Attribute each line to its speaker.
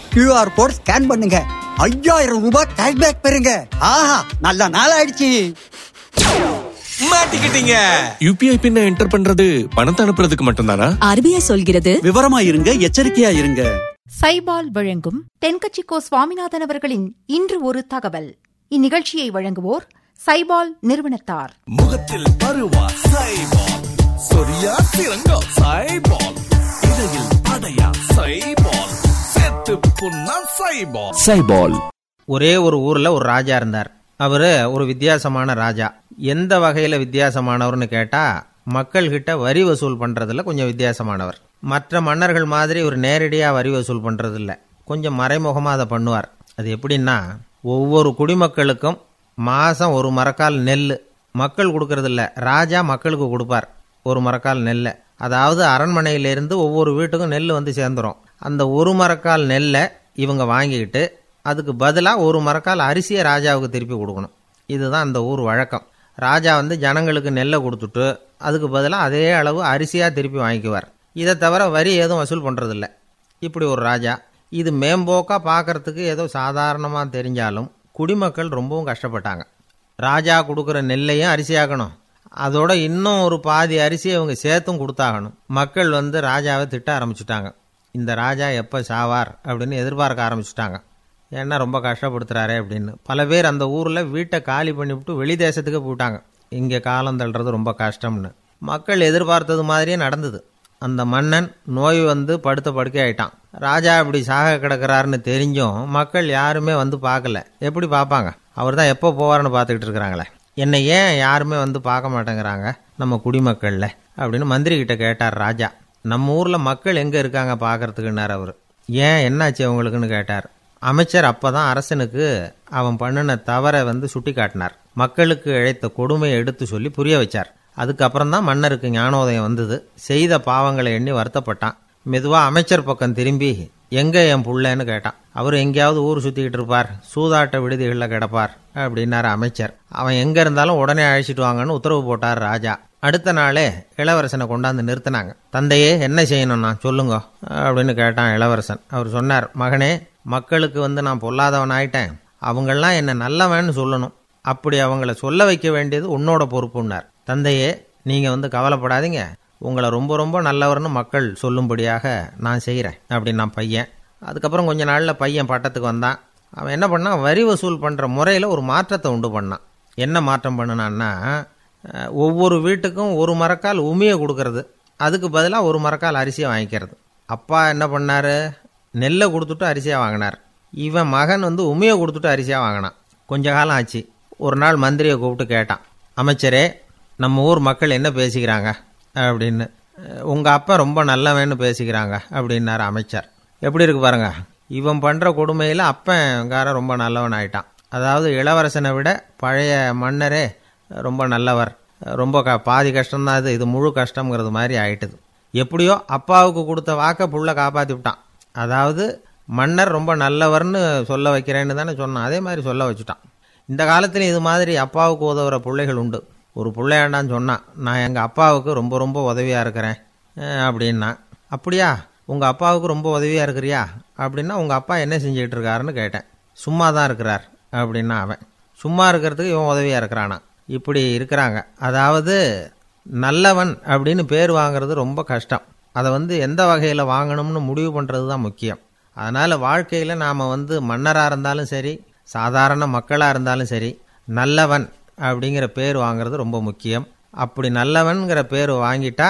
Speaker 1: QR code scan பண்ணுங்க ஐயாயிரம் ரூபாய் கேஷ்பேக் பெறுங்க ஆஹா நல்ல நாள் ஆயிடுச்சு
Speaker 2: மாட்டிக்கிட்டீங்க
Speaker 3: யூபிஐ பின்ன என்டர் பண்றது பணத்தை அனுப்புறதுக்கு மட்டும்தானா
Speaker 4: ஆர்பிஐ சொல்கிறது
Speaker 1: விவரமா இருங்க எச்சரிக்கையா இருங்க
Speaker 5: சைபால் வழங்கும் தென்கட்சிக்கோ சுவாமிநாதன் அவர்களின் இன்று ஒரு தகவல் இந்நிகழ்ச்சியை வழங்குவோர் சைபால் நிறுவனத்தார்
Speaker 2: முகத்தில் பருவா சைபால் சொரியா சிறங்கா சைபால் இடையில் அடையா சைபால் செத்து புண்ணா சைபால்
Speaker 3: சைபால்
Speaker 6: ஒரே ஒரு ஊர்ல ஒரு ராஜா இருந்தார் அவரு ஒரு வித்தியாசமான ராஜா எந்த வகையில வித்தியாசமானவர்னு கேட்டா மக்கள் கிட்ட வரி வசூல் பண்றதுல கொஞ்சம் வித்தியாசமானவர் மற்ற மன்னர்கள் மாதிரி ஒரு நேரடியா வரி வசூல் பண்றது இல்ல கொஞ்சம் மறைமுகமா அதை பண்ணுவார் அது எப்படின்னா ஒவ்வொரு குடிமக்களுக்கும் மாசம் ஒரு மரக்கால் நெல் மக்கள் கொடுக்கறது இல்ல ராஜா மக்களுக்கு கொடுப்பார் ஒரு மரக்கால் நெல்லை அதாவது அரண்மனையிலிருந்து ஒவ்வொரு வீட்டுக்கும் நெல் வந்து சேர்ந்துரும் அந்த ஒரு மரக்கால் நெல்லை இவங்க வாங்கிக்கிட்டு அதுக்கு பதிலாக ஒரு மரக்கால் அரிசியை ராஜாவுக்கு திருப்பி கொடுக்கணும் இதுதான் அந்த ஊர் வழக்கம் ராஜா வந்து ஜனங்களுக்கு நெல்லை கொடுத்துட்டு அதுக்கு பதிலாக அதே அளவு அரிசியாக திருப்பி வாங்கிக்குவார் இதை தவிர வரி எதுவும் வசூல் பண்ணுறதில்ல இப்படி ஒரு ராஜா இது மேம்போக்காக பார்க்கறதுக்கு ஏதோ சாதாரணமாக தெரிஞ்சாலும் குடிமக்கள் ரொம்பவும் கஷ்டப்பட்டாங்க ராஜா கொடுக்குற நெல்லையும் அரிசியாக்கணும் அதோட இன்னும் ஒரு பாதி அரிசியை அவங்க சேர்த்தும் கொடுத்தாகணும் மக்கள் வந்து ராஜாவை திட்ட ஆரம்பிச்சுட்டாங்க இந்த ராஜா எப்போ சாவார் அப்படின்னு எதிர்பார்க்க ஆரம்பிச்சுட்டாங்க ஏன்னா ரொம்ப கஷ்டப்படுத்துறாரே அப்படின்னு பல பேர் அந்த ஊரில் வீட்டை காலி பண்ணிவிட்டு வெளி தேசத்துக்கு போயிட்டாங்க இங்கே காலம் தள்ளுறது ரொம்ப கஷ்டம்னு மக்கள் எதிர்பார்த்தது மாதிரியே நடந்தது அந்த மன்னன் நோய் வந்து படுத்த படுக்கை ஆயிட்டான் ராஜா இப்படி சாக கிடக்கிறாருன்னு தெரிஞ்சும் மக்கள் யாருமே வந்து பார்க்கல எப்படி பார்ப்பாங்க அவர் தான் எப்போ போவார்னு பார்த்துக்கிட்டு இருக்கிறாங்களே என்னை ஏன் யாருமே வந்து பார்க்க மாட்டேங்கிறாங்க நம்ம குடிமக்கள்ல அப்படின்னு மந்திரி கிட்ட கேட்டார் ராஜா நம்ம ஊர்ல மக்கள் எங்க இருக்காங்க பார்க்கறதுக்குன்னார் அவர் ஏன் என்னாச்சு அவங்களுக்குன்னு கேட்டார் அமைச்சர் அப்பதான் அரசனுக்கு அவன் பண்ணின தவறை வந்து சுட்டி காட்டினார் மக்களுக்கு இழைத்த கொடுமையை எடுத்து சொல்லி புரிய வச்சார் அதுக்கப்புறம் தான் மன்னருக்கு ஞானோதயம் வந்தது செய்த பாவங்களை எண்ணி வருத்தப்பட்டான் மெதுவா அமைச்சர் பக்கம் திரும்பி எங்க என் புள்ளன்னு கேட்டான் அவர் எங்கேயாவது ஊர் சுத்திக்கிட்டு இருப்பார் சூதாட்ட விடுதிகளில் கிடப்பார் அப்படின்னாரு அமைச்சர் அவன் எங்க இருந்தாலும் உடனே அழைச்சிட்டு வாங்கன்னு உத்தரவு போட்டார் ராஜா அடுத்த நாளே இளவரசனை கொண்டாந்து நிறுத்தினாங்க தந்தையே என்ன செய்யணும்னா சொல்லுங்க அப்படின்னு கேட்டான் இளவரசன் அவர் சொன்னார் மகனே மக்களுக்கு வந்து நான் பொல்லாதவன் ஆயிட்டேன் அவங்கெல்லாம் என்ன நல்லவன்னு சொல்லணும் அப்படி அவங்கள சொல்ல வைக்க வேண்டியது உன்னோட பொறுப்புன்னார் தந்தையே நீங்க வந்து கவலைப்படாதீங்க உங்களை ரொம்ப ரொம்ப நல்லவர்னு மக்கள் சொல்லும்படியாக நான் செய்கிறேன் அப்படின்னு நான் பையன் அதுக்கப்புறம் கொஞ்ச நாளில் பையன் பட்டத்துக்கு வந்தான் அவன் என்ன பண்ணான் வரி வசூல் பண்ணுற முறையில் ஒரு மாற்றத்தை உண்டு பண்ணான் என்ன மாற்றம் பண்ணினான்னா அஹ், ஒவ்வொரு வீட்டுக்கும் ஒரு மரக்கால் உமியை கொடுக்கறது அதுக்கு பதிலாக ஒரு மரக்கால் அரிசியை வாங்கிக்கிறது அப்பா என்ன பண்ணாரு நெல்லை கொடுத்துட்டு அரிசியாக வாங்கினார் இவன் மகன் வந்து உமியை கொடுத்துட்டு அரிசியாக வாங்கினான் கொஞ்ச காலம் ஆச்சு ஒரு நாள் மந்திரியை கூப்பிட்டு கேட்டான் அமைச்சரே நம்ம ஊர் மக்கள் என்ன பேசிக்கிறாங்க அப்படின்னு "அஹ், உங்க அப்பா ரொம்ப நல்லவன்னு பேசிக்கிறாங்க அப்படின்னாரு அமைச்சர் எப்படி இருக்கு பாருங்க இவன் பண்ற கொடுமையில அப்பன்காரன் ரொம்ப நல்லவன் ஆயிட்டான் அதாவது இளவரசனை விட பழைய மன்னரே ரொம்ப நல்லவர் ரொம்ப க பாதி கஷ்டம்தான் இது இது முழு கஷ்டங்கிறது மாதிரி ஆயிட்டுது எப்படியோ அப்பாவுக்கு கொடுத்த வாக்கை புள்ள காப்பாத்தி விட்டான் அதாவது மன்னர் ரொம்ப நல்லவர்னு சொல்ல வைக்கிறேன்னு தானே சொன்னான் அதே மாதிரி சொல்ல வச்சுட்டான் இந்த காலத்துல இது மாதிரி அப்பாவுக்கு உதவுற பிள்ளைகள் உண்டு ஒரு பிள்ளையாண்டான்னு சொன்னான் நான் எங்கள் அப்பாவுக்கு ரொம்ப ரொம்ப உதவியாக இருக்கிறேன் அஹ் அப்படின்னா அப்படியா உங்கள் அப்பாவுக்கு ரொம்ப உதவியாக இருக்கிறியா அப்படின்னா உங்கள் அப்பா என்ன செஞ்சுக்கிட்டு இருக்காருன்னு கேட்டேன் சும்மா தான் இருக்கிறார் அப்படின்னா அவன் சும்மா இருக்கிறதுக்கு இவன் உதவியாக இருக்கிறானா இப்படி இருக்கிறாங்க அதாவது நல்லவன் அப்படின்னு பேர் வாங்குறது ரொம்ப கஷ்டம் அதை வந்து எந்த வகையில் வாங்கணும்னு முடிவு பண்ணுறது தான் முக்கியம் அதனால் வாழ்க்கையில் நாம் வந்து மன்னராக இருந்தாலும் சரி சாதாரண மக்களாக இருந்தாலும் சரி நல்லவன் அப்படிங்கிற பேர் வாங்குறது ரொம்ப முக்கியம் அப்படி நல்லவன்கிற பேர் வாங்கிட்டா